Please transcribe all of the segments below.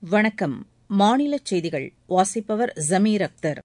வணக்கம் மாநிலச் செய்திகள் வாசிப்பவர் ஜமீர் அக்தர்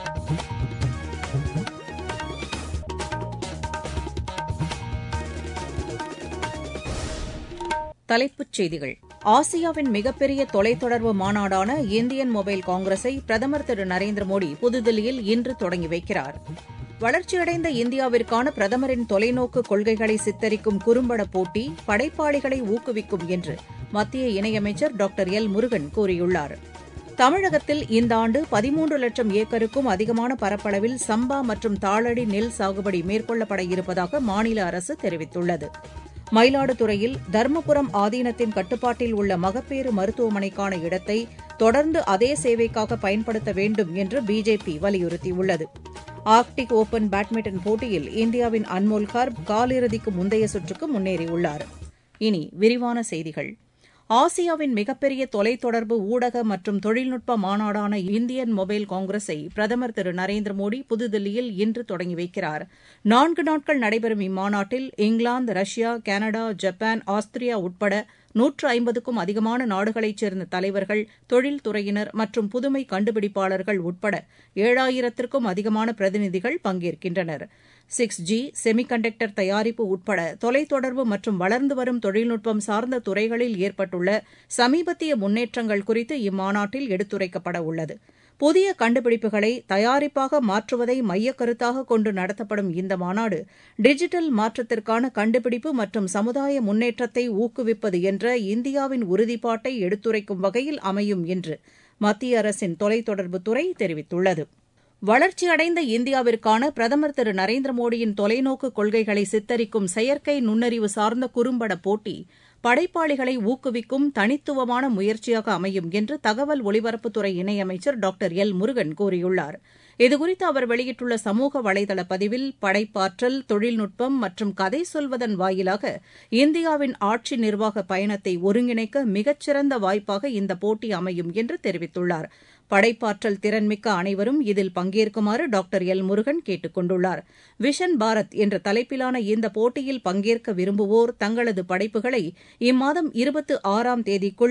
தலைப்புச் செய்திகள் ஆசியாவின் மிகப்பெரிய தொலைத்தொடர்பு மாநாடான இந்தியன் மொபைல் காங்கிரஸை பிரதமர் திரு நரேந்திர மோடி புதுதில்லியில் இன்று தொடங்கி வைக்கிறார் வளர்ச்சியடைந்த இந்தியாவிற்கான பிரதமரின் தொலைநோக்கு கொள்கைகளை சித்தரிக்கும் குறும்பட போட்டி படைப்பாளிகளை ஊக்குவிக்கும் என்று மத்திய இணையமைச்சர் டாக்டர் எல் முருகன் கூறியுள்ளார் தமிழகத்தில் இந்த ஆண்டு பதிமூன்று லட்சம் ஏக்கருக்கும் அதிகமான பரப்பளவில் சம்பா மற்றும் தாளடி நெல் சாகுபடி மேற்கொள்ளப்பட இருப்பதாக மாநில அரசு தெரிவித்துள்ளது மயிலாடுதுறையில் தருமபுரம் ஆதீனத்தின் கட்டுப்பாட்டில் உள்ள மகப்பேறு மருத்துவமனைக்கான இடத்தை தொடர்ந்து அதே சேவைக்காக பயன்படுத்த வேண்டும் என்று பிஜேபி வலியுறுத்தியுள்ளது ஆர்க்டிக் ஒபன் பேட்மிண்டன் போட்டியில் இந்தியாவின் அன்மோல் கர்ப் காலிறுதிக்கு முந்தைய சுற்றுக்கு முன்னேறியுள்ளார் இனி விரிவான செய்திகள் ஆசியாவின் மிகப்பெரிய தொலைத்தொடர்பு ஊடக மற்றும் தொழில்நுட்ப மாநாடான இந்தியன் மொபைல் காங்கிரஸை பிரதமர் திரு நரேந்திர மோடி புதுதில்லியில் இன்று தொடங்கி வைக்கிறார் நான்கு நாட்கள் நடைபெறும் இம்மாநாட்டில் England Russia Canada Japan Austria உட்பட நூற்று ஐம்பதுக்கும் அதிகமான நாடுகளைச் சேர்ந்த தலைவர்கள் தொழில்துறையினர் மற்றும் புதுமை கண்டுபிடிப்பாளர்கள் உட்பட ஏழாயிரத்திற்கும் அதிகமான பிரதிநிதிகள் பங்கேற்கின்றனர் சிக்ஸ் ஜி செமிகண்டக்டர் தயாரிப்பு உட்பட தொலைத்தொடர்பு மற்றும் வளர்ந்து வரும் தொழில்நுட்பம் சார்ந்த துறைகளில் ஏற்பட்டுள்ள சமீபத்திய முன்னேற்றங்கள் குறித்து இம்மாநாட்டில் எடுத்துரைக்கப்பட உள்ளது புதிய கண்டுபிடிப்புகளை தயாரிப்பாக மாற்றுவதை மையக்கருத்தாக கொண்டு நடத்தப்படும் இந்த மாநாடு டிஜிட்டல் மாற்றத்திற்கான கண்டுபிடிப்பு மற்றும் சமுதாய முன்னேற்றத்தை ஊக்குவிப்பது என்ற இந்தியாவின் உறுதிப்பாட்டை எடுத்துரைக்கும் வகையில் அமையும் என்று மத்திய அரசின் தொலைத்தொடர்புத்துறை தெரிவித்துள்ளது வளர்ச்சியடைந்த இந்தியாவிற்கான பிரதமர் திரு நரேந்திர மோடியின் தொலைநோக்கு கொள்கைகளை சித்தரிக்கும் செயற்கை நுண்ணறிவு சார்ந்த குறும்பட போட்டி படைப்பாளிகளை ஊக்குவிக்கும் தனித்துவமான முயற்சியாக அமையும் என்று தகவல் ஒலிபரப்புத்துறை இணையமைச்சர் டாக்டர் எல் முருகன் கூறியுள்ளார் இதுகுறித்து அவர் வெளியிட்டுள்ள சமூக வலைதள பதிவில் படைப்பாற்றல் தொழில்நுட்பம் மற்றும் கதை சொல்வதன் வாயிலாக இந்தியாவின் ஆட்சி நிர்வாக பயணத்தை ஒருங்கிணைக்க மிகச்சிறந்த வாய்ப்பாக இந்த போட்டி அமையும் என்று தெரிவித்துள்ளார் படைப்பாற்றல் திறன்மிக்க அனைவரும் இதில் பங்கேற்குமாறு டாக்டர் எல் முருகன் கேட்டுக் கொண்டுள்ளார் விஷன் பாரத் என்ற தலைப்பிலான இந்த போட்டியில் பங்கேற்க விரும்புவோர் தங்களது படைப்புகளை இம்மாதம் இருபத்து ஆறாம் தேதிக்குள்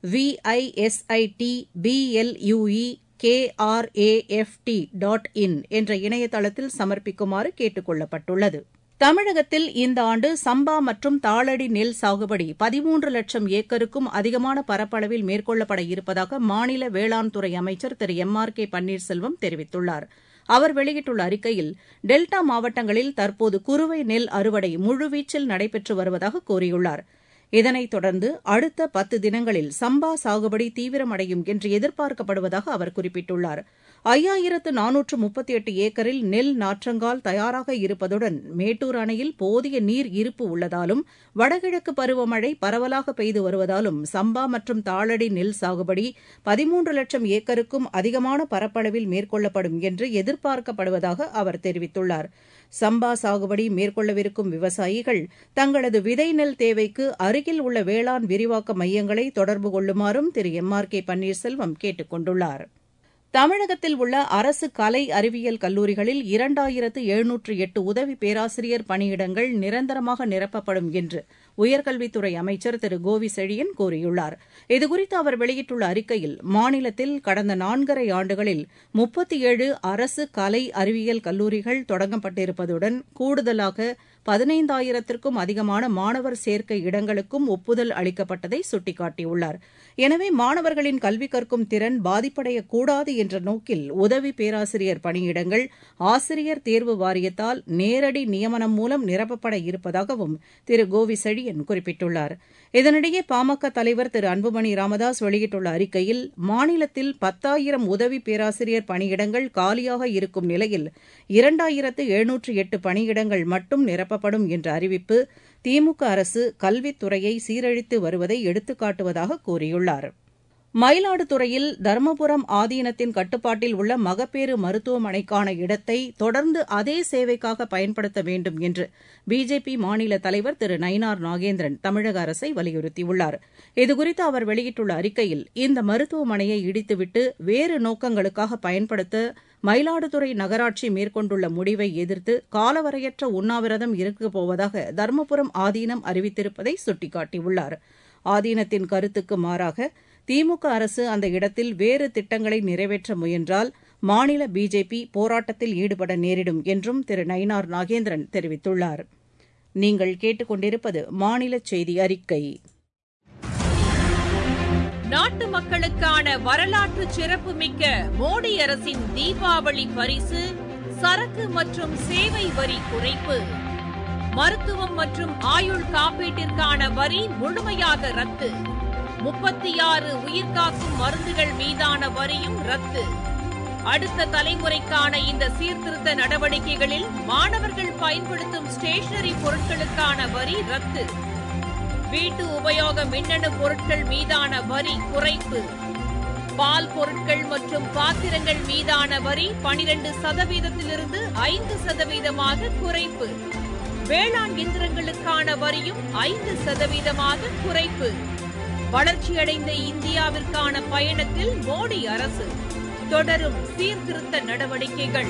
விஐஎஸ்ஐடி பிஎல்யூஇ கேஆர்ஏஎஃப்டி டாட் இன் என்ற இணையதளத்தில் சமர்ப்பிக்குமாறு கேட்டுக் கொள்ளப்பட்டுள்ளது தமிழகத்தில் இந்த ஆண்டு சம்பா மற்றும் தாளடி நெல் சாகுபடி பதிமூன்று லட்சம் ஏக்கருக்கும் அதிகமான பரப்பளவில் மேற்கொள்ளப்பட இருப்பதாக மாநில வேளாண் துறை அமைச்சர் Thiru M R K Panneerselvam தெரிவித்துள்ளார் அவர் வெளியிட்டுள்ள அறிக்கையில் டெல்டா மாவட்டங்களில் தற்போது குறுவை நெல் அறுவடை முழுவீச்சில் நடைபெற்று வருவதாக கூறியுள்ளார் இதனைத் தொடர்ந்து அடுத்த பத்து தினங்களில் சம்பா சாகுபடி தீவிரமடையும் என்று எதிர்பார்க்கப்படுவதாக அவர் குறிப்பிட்டுள்ளார் ஐயாயிரத்து நானூற்று முப்பத்தி எட்டு ஏக்கரில் நெல் நாற்றங்கால் தயாராக இருப்பதுடன் மேட்டூர் அணையில் போதிய நீர் இருப்பு உள்ளதாலும் வடகிழக்கு பருவமழை பரவலாக பெய்து வருவதாலும் சம்பா மற்றும் தாளடி நெல் சாகுபடி பதிமூன்று லட்சம் ஏக்கருக்கும் அதிகமான பரப்பளவில் மேற்கொள்ளப்படும் என்று எதிர்பார்க்கப்படுவதாக அவர் தெரிவித்துள்ளார் சம்பா சாகுபடி மேற்கொள்ளவிருக்கும் விவசாயிகள் தங்களது விதை நெல் தேவைக்கு அருகில் உள்ள வேளாண் விரிவாக்க மையங்களை தொடர்பு கொள்ளுமாறும் Thiru M R K Panneerselvam கேட்டுக் கொண்டுள்ளார் தமிழகத்தில் உள்ள அரசு கலை அறிவியல் கல்லூரிகளில் இரண்டாயிரத்து எழுநூற்று எட்டு உதவி பேராசிரியர் பணியிடங்கள் நிரந்தரமாக நிரப்பப்படும் என்று உயர்கல்வித்துறை அமைச்சர் திரு கோவி செழியன் கூறியுள்ளார் இதுகுறித்து அவர் வெளியிட்டுள்ள அறிக்கையில் மாநிலத்தில் கடந்த நான்கரை ஆண்டுகளில் முப்பத்தி ஏழு அரசு கலை அறிவியல் கல்லூரிகள் தொடங்கப்பட்டிருப்பதுடன் கூடுதலாக பதினைந்தாயிரத்திற்கும் அதிகமான மாணவர் சேர்க்கை இடங்களுக்கும் ஒப்புதல் அளிக்கப்பட்டதை சுட்டிக்காட்டியுள்ளார் எனவே மாணவர்களின் கல்வி கற்கும் திறன் பாதிப்படையக்கூடாது என்ற நோக்கில் உதவி பேராசிரியர் பணியிடங்கள் ஆசிரியர் தேர்வு வாரியத்தால் நேரடி நியமனம் மூலம் நிரப்பப்பட இருப்பதாகவும் திரு கோவி செழியன் குறிப்பிட்டுள்ளார் இதனிடையே பாமக தலைவர் திரு அன்புமணி ராமதாஸ் வெளியிட்டுள்ள அறிக்கையில் மாநிலத்தில் பத்தாயிரம் உதவி பேராசிரியர் பணியிடங்கள் காலியாக இருக்கும் நிலையில் இரண்டாயிரத்து எழுநூற்று எட்டு பணியிடங்கள் மட்டும் நிரப்பப்படும் என்ற அறிவிப்பு திமுக அரசு கல்வித்துறையை சீரழித்து வருவதை எடுத்துக்காட்டுவதாக கூறியுள்ளார் மயிலாடுதுறையில் தருமபுரம் ஆதீனத்தின் கட்டுப்பாட்டில் உள்ள மகப்பேறு மருத்துவமனைக்கான இடத்தை தொடர்ந்து அதே சேவைக்காக பயன்படுத்த வேண்டும் என்று பிஜேபி மாநில தலைவர் திரு நயினார் நாகேந்திரன் தமிழக அரசை வலியுறுத்தியுள்ளார் இதுகுறித்து அவர் வெளியிட்டுள்ள அறிக்கையில் இந்த மருத்துவமனையை இடித்துவிட்டு வேறு நோக்கங்களுக்காக பயன்படுத்த மயிலாடுதுறை நகராட்சி மேற்கொண்டுள்ள முடிவை எதிர்த்து காலவரையற்ற உண்ணாவிரதம் இருக்கப் போவதாக தருமபுரம் ஆதீனம் அறிவித்திருப்பதை சுட்டிக்காட்டியுள்ளார் ஆதீனத்தின் கருத்துக்கு மாறாக திமுக அரசு அந்த இடத்தில் வேறு திட்டங்களை நிறைவேற்ற முயன்றால் மாநில பிஜேபி போராட்டத்தில் ஈடுபட நேரிடும் என்றும் திரு நயினார் நாகேந்திரன் தெரிவித்துள்ளார் நீங்கள் கேட்டுக்கொண்டிருப்பது மாநில செய்தி அறிக்கை நாட்டு மக்களுக்கான வரலாற்று சிறப்புமிக்க மோடி அரசின் தீபாவளி பரிசு சரக்கு மற்றும் சேவை வரி குறைப்பு மருத்துவம் மற்றும் ஆயுள் காப்பீட்டிற்கான வரி முழுமையாக ரத்து முப்பத்தி ஆறு உயிர்காக்கும் மருந்துகள் மீதான வரியும் ரத்து அடுத்த தலைமுறைக்கான இந்த சீர்திருத்த நடவடிக்கைகளில் மாணவர்கள் பயன்படுத்தும் ஸ்டேஷனரி பொருட்களுக்கான வரி ரத்து வீட்டு உபயோக மின்னணு பொருட்கள் மீதான வரி குறைப்பு பால் பொருட்கள் மற்றும் பாத்திரங்கள் மீதான வரி பனிரெண்டு சதவீதத்திலிருந்து ஐந்து சதவீதமாக குறைப்பு வேளாண் இயந்திரங்களுக்கான வரியும் ஐந்து சதவீதமாக குறைப்பு வளர்ச்சியடைந்த இந்தியாவிற்கான பயணத்தில் மோடி அரசு தொடரும் சீர்திருத்த நடவடிக்கைகள்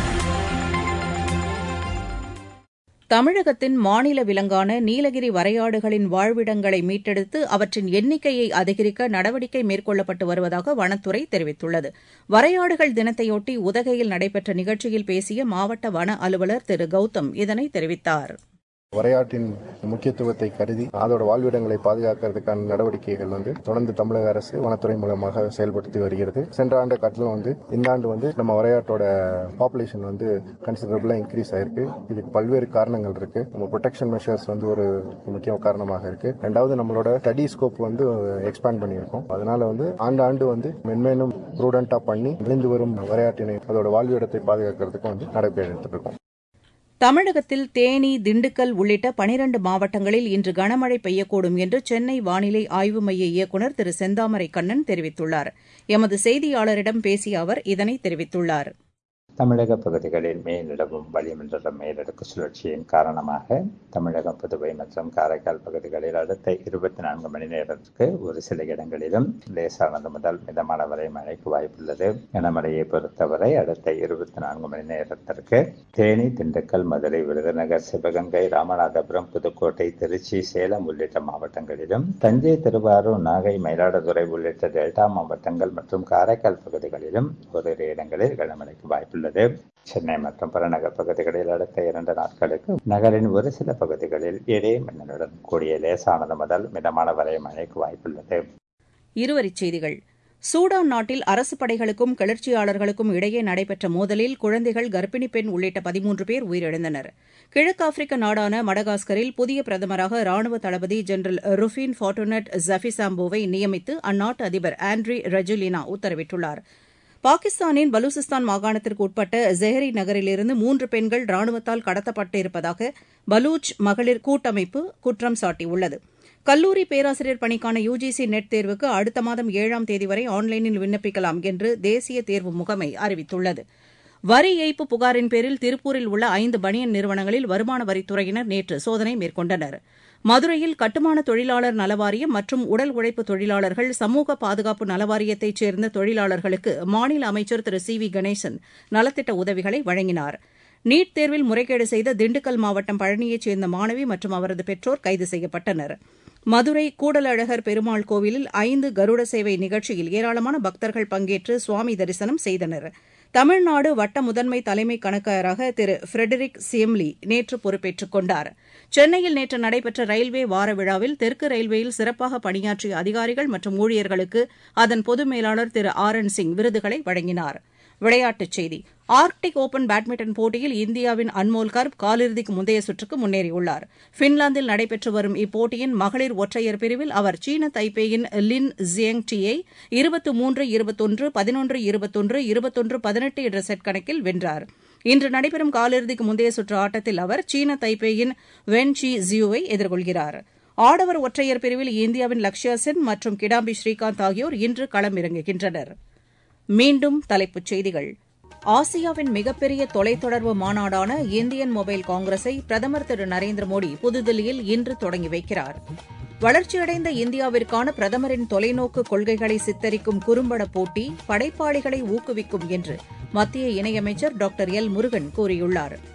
தமிழகத்தின் மாநில விலங்கான நீலகிரி வரையாடுகளின் வாழ்விடங்களை மீட்டெடுத்து அவற்றின் எண்ணிக்கையை அதிகரிக்க நடவடிக்கை மேற்கொள்ளப்பட்டு வருவதாக வனத்துறை தெரிவித்துள்ளது வரையாடுகள் தினத்தையொட்டி உதகையில் நடைபெற்ற நிகழ்ச்சியில் பேசிய மாவட்ட வன அலுவலர் திரு கௌதம் இதனை தெரிவித்தார் வரையாட்டின் முக்கியத்துவத்தை கருதி அதோட வாழ்விடங்களை பாதுகாக்கிறதுக்கான நடவடிக்கைகள் வந்து தொடர்ந்து தமிழக அரசு வனத்துறை மூலமாக செயல்படுத்தி வருகிறது சென்ற ஆண்டு காட்டிலும் வந்து இந்த ஆண்டு வந்து நம்ம வரையாட்டோட பாப்புலேஷன் வந்து கன்சிடரபிளா இன்க்ரீஸ் ஆயிருக்கு இதுக்கு பல்வேறு காரணங்கள் இருக்கு நம்ம ப்ரொடெக்ஷன் மெஷர்ஸ் வந்து ஒரு முக்கிய காரணமாக இருக்கு ரெண்டாவது நம்மளோட ஸ்டடி ஸ்கோப் வந்து எக்ஸ்பேண்ட் பண்ணியிருக்கோம் அதனால வந்து ஆண்டு ஆண்டு வந்து மென்மேலும் ப்ரூடண்டா பண்ணி விழுந்து வரும் வரையாட்டினை அதோட வாழ்விடத்தை பாதுகாக்கிறதுக்கு வந்து நடவடிக்கை எடுத்துட்டு இருக்கோம் தமிழகத்தில் தேனி திண்டுக்கல் உள்ளிட்ட பனிரண்டு மாவட்டங்களில் இன்று கனமழை பெய்யக்கூடும் என்று சென்னை வானிலை ஆய்வு மைய இயக்குநர் திரு செந்தாமரை கண்ணன் தெரிவித்துள்ளார் எமது செய்தியாளரிடம் பேசிய அவர் இதனை தெரிவித்துள்ளார் தமிழக பகுதிகளில் மேல் நிலவும் வளிமண்டல மேலடுக்கு சுழற்சியின் காரணமாக தமிழகம் புதுவை மற்றும் காரைக்கால் பகுதிகளில் அடுத்த இருபத்தி நான்கு மணி நேரத்திற்கு ஒரு சில இடங்களிலும் லேசானது முதல் மிதமான வரை மழைக்கு வாய்ப்புள்ளது கனமழையை பொறுத்தவரை அடுத்த இருபத்தி நான்கு மணி நேரத்திற்கு தேனி திண்டுக்கல் மதுரை விருதுநகர் சிவகங்கை ராமநாதபுரம் புதுக்கோட்டை திருச்சி சேலம் உள்ளிட்ட மாவட்டங்களிலும் தஞ்சை திருவாரூர் நாகை மயிலாடுதுறை உள்ளிட்ட டெல்டா மாவட்டங்கள் மற்றும் காரைக்கால் பகுதிகளிலும் ஓரிரு இடங்களில் கனமழைக்கு வாய்ப்புள்ளது உள்ளது சென்னை மற்றும் புறநகர் பகுதிகளில் அடுத்த இரண்டு நாட்களுக்கு நகரின் ஒரு சில பகுதிகளில் இடையே மின்னலுடன் கூடிய லேசானது முதல் மிதமான வரை மழைக்கு வாய்ப்புள்ளது இருவரிச் செய்திகள் சூடான் நாட்டில் அரசு படைகளுக்கும் கிளர்ச்சியாளர்களுக்கும் இடையே நடைபெற்ற மோதலில் குழந்தைகள் கர்ப்பிணி பெண் உள்ளிட்ட பதிமூன்று பேர் உயிரிழந்தனர் கிழக்கு ஆப்பிரிக்க நாடான மடகாஸ்கரில் புதிய பிரதமராக ராணுவ தளபதி ஜெனரல் ருஃபின் ஃபாட்டுனட் ஜஃபிசாம்போவை நியமித்து அந்நாட்டு அதிபர் ஆண்ட்ரி ரஜுலினா உத்தரவிட்டுள்ளார் பாகிஸ்தானின் பலூசிஸ்தான் மாகாணத்திற்கு உட்பட்ட ஜெஹரி நகரிலிருந்து மூன்று பெண்கள் ராணுவத்தால் கடத்தப்பட்டிருப்பதாக பலூச் மகளிர் கூட்டமைப்பு குற்றம் சாட்டியுள்ளது கல்லூரி பேராசிரியர் பணிக்கான யுஜிசி நெட் தேர்வுக்கு அடுத்த மாதம் ஏழாம் தேதி வரை ஆன்லைனில் விண்ணப்பிக்கலாம் என்று தேசிய தேர்வு முகமை அறிவித்துள்ளது வரி ஏய்ப்பு புகாரின் பேரில் திருப்பூரில் உள்ள ஐந்து பனியன் நிறுவனங்களில் வருமான வரித்துறையினர் நேற்று சோதனை மேற்கொண்டனர் மதுரையில் கட்டுமான தொழிலாளர் நலவாரியம் மற்றும் உடல் உழைப்பு தொழிலாளர்கள் சமூக பாதுகாப்பு நலவாரியத்தைச் சேர்ந்த தொழிலாளர்களுக்கு மாநில அமைச்சர் திரு சி வி கணேசன் நலத்திட்ட உதவிகளை வழங்கினார் நீட் தேர்வில் முறைகேடு செய்த திண்டுக்கல் மாவட்டம் பழனியைச் சேர்ந்த மாணவி மற்றும் அவரது பெற்றோர் கைது செய்யப்பட்டனர் மதுரை கூடலழகர் பெருமாள் கோவிலில் ஐந்து கருட சேவை நிகழ்ச்சியில் ஏராளமான பக்தர்கள் பங்கேற்று சுவாமி தரிசனம் செய்தனர் தமிழ்நாடு வட்ட முதன்மை தலைமை கணக்காயராக திரு ஃபிரெடரிக் சியம்லி நேற்று பொறுப்பேற்றுக் கொண்டார் சென்னையில் நேற்று நடைபெற்ற ரயில்வே வார விழாவில் தெற்கு ரயில்வேயில் சிறப்பாக பணியாற்றிய அதிகாரிகள் மற்றும் ஊழியர்களுக்கு அதன் பொது மேலாளர் திரு ஆர் என் சிங் விருதுகளை வழங்கினார் விளையாட்டுச் செய்தி ஆர்க்டிக் ஓபன் பேட்மிண்டன் போட்டியில் இந்தியாவின் அன்மோல் கர்ப் காலிறுதிக்கு முந்தைய சுற்றுக்கு முன்னேறியுள்ளார் பின்லாந்தில் நடைபெற்று வரும் இப்போட்டியின் மகளிர் ஒற்றையர் பிரிவில் அவர் சீன தைப்பேயின் லின் ஜியங் டியை இருபத்து மூன்று இருபத்தொன்று பதினொன்று இருபத்தொன்று இருபத்தொன்று பதினெட்டு என்ற செட் கணக்கில் வென்றார் இன்று நடைபெறும் காலிறுதிக்கு முந்தைய சுற்று ஆட்டத்தில் அவர் சீன தைப்பேயின் வென் சி ஜியூவை எதிர்கொள்கிறார் ஆடவர் ஒற்றையர் பிரிவில் இந்தியாவின் லக்ஷயா சென் மற்றும் கிடாம்பி ஸ்ரீகாந்த் ஆகியோர் இன்று களமிறங்குகின்றனர் மீண்டும் தலைப்புச் செய்திகள் ஆசியாவின் மிகப்பெரிய தொலைத்தொடர்பு மாநாடான இந்தியன் மொபைல் காங்கிரஸை பிரதமர் திரு நரேந்திர மோடி புதுதில்லியில் இன்று தொடங்கி வைக்கிறார் வளர்ச்சியடைந்த இந்தியாவிற்கான பிரதமரின் தொலைநோக்கு கொள்கைகளை சித்தரிக்கும் குறும்பட போட்டி படைப்பாளிகளை ஊக்குவிக்கும் என்று மத்திய இணையமைச்சர் டாக்டர் எல் முருகன் கூறியுள்ளார்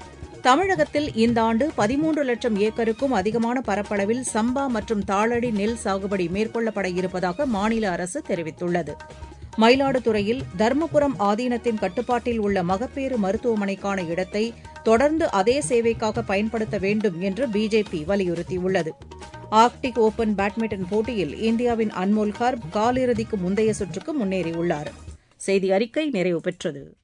தமிழகத்தில் இந்த ஆண்டு பதிமூன்று லட்சம் ஏக்கருக்கும் அதிகமான பரப்பளவில் சம்பா மற்றும் தாளடி நெல் சாகுபடி மேற்கொள்ளப்பட இருப்பதாக மாநில அரசு தெரிவித்துள்ளது மயிலாடுதுறையில் தர்மபுரம் ஆதீனத்தின் கட்டுப்பாட்டில் உள்ள மகப்பேறு மருத்துவமனைக்கான இடத்தை தொடர்ந்து அதே சேவைக்காக பயன்படுத்த வேண்டும் என்று பிஜேபி வலியுறுத்தியுள்ளது ஆர்க்டிக் ஓபன் பேட்மிண்டன் போட்டியில் இந்தியாவின் அன்மோல் கர்ப் காலிறுதிக்கு முந்தைய சுற்றுக்கு முன்னேறியுள்ளார் செய்தி அறிக்கை நிறைவு பெற்றது